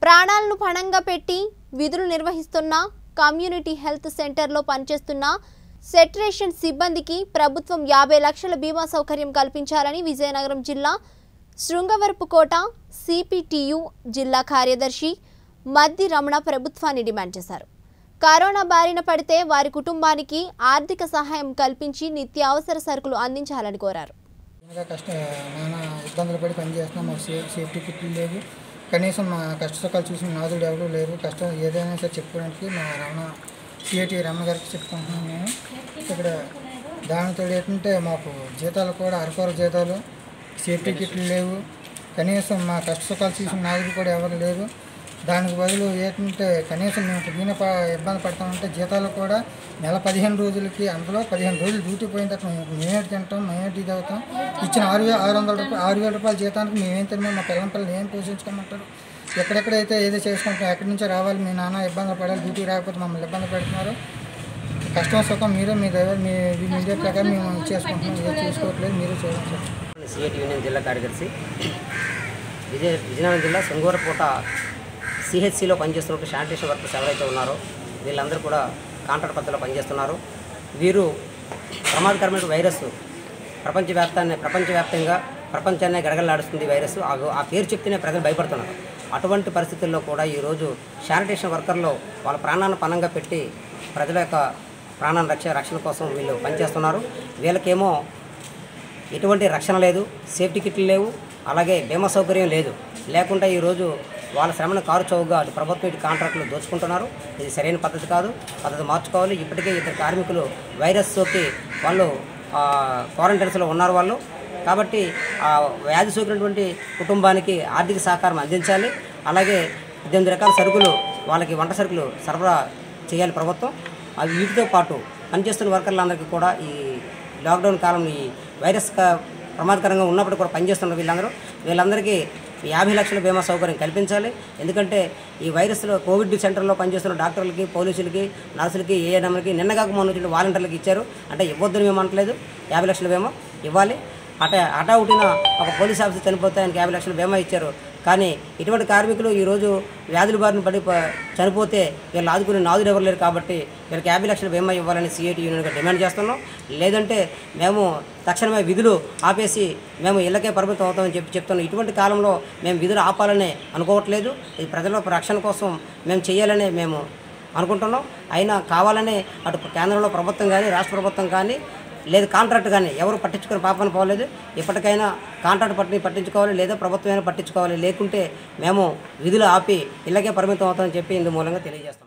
ప్రాణాలను పణంగా పెట్టి విధులు నిర్వహిస్తున్న కమ్యూనిటీ హెల్త్ సెంటర్లో పనిచేస్తున్న సెట్రేషన్ సిబ్బందికి ప్రభుత్వం యాభై లక్షల బీమా సౌకర్యం కల్పించాలని విజయనగరం జిల్లా శృంగవరపుకోట సిపిటియు జిల్లా కార్యదర్శి మద్ది రమణ ప్రభుత్వాన్ని డిమాండ్ చేశారు కరోనా బారిన పడితే వారి కుటుంబానికి ఆర్థిక సహాయం కల్పించి నిత్యావసర సరుకులు అందించాలని కోరారు ఇంకా కష్ట నానా ఇబ్బందులు పడి పనిచేస్తున్నాం మాకు సేఫ్ సేఫ్టీ కిట్లు లేవు కనీసం మా కష్ట సుఖాలు చూసిన నాదుడు ఎవరు లేరు కష్టం ఏదైనా సరే చెప్పుకోవడానికి మా రమణ సిఐటి రమణ గారికి చెప్పుకుంటున్నాం మేము ఇక్కడ దానితో ఏంటంటే మాకు జీతాలు కూడా అరకొర జీతాలు సేఫ్టీ కిట్లు లేవు కనీసం మా కష్ట సుఖాలు చూసిన నాదుడు కూడా ఎవరు లేరు దానికి బదులు ఏంటంటే కనీసం మేము దీని ప ఇబ్బంది పడతామంటే జీతాలు కూడా నెల పదిహేను రోజులకి అందులో పదిహేను రోజులు డ్యూటీ పోయిన తర్వాత మేము మేమేటి తింటాం మేమేటి ఇది అవుతాం ఇచ్చిన ఆరు వేల ఆరు వందల రూపాయలు ఆరు వేల రూపాయల జీతానికి మేమేం తిన్నాం మా పిల్లల పిల్లలు ఏం పోషించుకోమంటారు ఎక్కడెక్కడైతే ఏదో చేసుకుంటాం ఎక్కడి నుంచో రావాలి మీ నాన్న ఇబ్బందులు పడాలి డ్యూటీ రాకపోతే మమ్మల్ని ఇబ్బంది పెడుతున్నారు కష్టం సుఖం మీరే మీ దగ్గర మీ మీడియా ప్రకారం మేము చేసుకుంటున్నాం ఏదో చూసుకోవట్లేదు మీరే చూడండి సార్ సిఐటి యూనియన్ జిల్లా కార్యదర్శి విజయ విజయనగరం జిల్లా శృంగూరపూట సిహెచ్సిలో పనిచేస్తున్న శానిటేషన్ వర్కర్స్ ఎవరైతే ఉన్నారో వీళ్ళందరూ కూడా కాంట్రాక్ట్ పద్ధతిలో పనిచేస్తున్నారు వీరు ప్రమాదకరమైన వైరస్ ప్రపంచవ్యాప్తాన్ని ప్రపంచవ్యాప్తంగా ప్రపంచాన్ని గడగలాడుస్తుంది ఈ వైరస్ ఆ- ఆ పేరు చెప్తేనే ప్రజలు భయపడుతున్నారు అటువంటి పరిస్థితుల్లో కూడా ఈరోజు శానిటేషన్ వర్కర్లు వాళ్ళ ప్రాణాన్ని పణంగా పెట్టి ప్రజల యొక్క ప్రాణాన్ని రక్ష రక్షణ కోసం వీళ్ళు పనిచేస్తున్నారు వీళ్ళకేమో ఎటువంటి రక్షణ లేదు సేఫ్టీ కిట్లు లేవు అలాగే బీమా సౌకర్యం లేదు లేకుండా ఈరోజు వాళ్ళ శ్రమను కారు చౌకగా అటు ప్రభుత్వం ఇటు కాంట్రాక్టులు దోచుకుంటున్నారు ఇది సరైన పద్ధతి కాదు పద్ధతి మార్చుకోవాలి ఇప్పటికే ఇద్దరు కార్మికులు వైరస్ సోకి వాళ్ళు ఆ, క్వారంటైన్స్లో ఉన్నారు వాళ్ళు కాబట్టి ఆ వ్యాధి సోకినటువంటి కుటుంబానికి ఆర్థిక సహకారం అందించాలి అలాగే పద్దెనిమిది రకాల సరుకులు వాళ్ళకి వంట సరుకులు సరఫరా చేయాలి ప్రభుత్వం అవి వీటితో పాటు పనిచేస్తున్న వర్కర్లందరికీ కూడా ఈ లాక్డౌన్ కాలం ఈ వైరస్ క- ప్రమాదకరంగా ఉన్నప్పుడు కూడా పనిచేస్తున్న వీళ్ళందరూ వీళ్ళందరికీ యాభై లక్షల బీమా సౌకర్యం కల్పించాలి ఎందుకంటే ఈ వైరస్లో కోవిడ్ సెంటర్లో పనిచేస్తున్న డాక్టర్లకి పోలీసులకి నర్సులకి ఏఎన్ఎంలకి నిన్న కాక మొన్న వచ్చిన వాలంటీర్లకి ఇచ్చారు అంటే ఇవ్వద్దని మేము అనట్లేదు యాభై లక్షల బీమా ఇవ్వాలి అట అటా ఉట్టిన ఒక పోలీస్ ఆఫీసర్ చనిపోతే ఆయనకి యాభై లక్షల బీమా ఇచ్చారు కానీ ఇటువంటి కార్మికులు ఈరోజు వ్యాధుల బారిన పడి ప- చనిపోతే వీళ్ళు ఆదుకునే నాదులు ఎవరు లేరు కాబట్టి వీళ్ళకి యాభై లక్షల బీమా ఇవ్వాలని సిఐటి యూనియన్గా డిమాండ్ చేస్తున్నాం లేదంటే మేము తక్షణమే విధులు ఆపేసి మేము ఇళ్ళకే పరిమితం అవుతామని చెప్పి చెప్తున్నాం ఇటువంటి కాలంలో మేము విధులు ఆపాలని అనుకోవట్లేదు ఇది ప్రజల రక్షణ కోసం మేము చేయాలని మేము అనుకుంటున్నాం అయినా కావాలని అటు కేంద్రంలో ప్రభుత్వం కానీ రాష్ట్ర ప్రభుత్వం కానీ లేదు కాంట్రాక్ట్ కానీ ఎవరు పట్టించుకుని పాపని పోలేదు ఇప్పటికైనా కాంట్రాక్ట్ పట్టి పట్టించుకోవాలి లేదా ప్రభుత్వమైనా పట్టించుకోవాలి లేకుంటే మేము విధులు ఆపి ఇళ్ళకే పరిమితం అవుతామని చెప్పి ఇందు మూలంగా తెలియజేస్తాం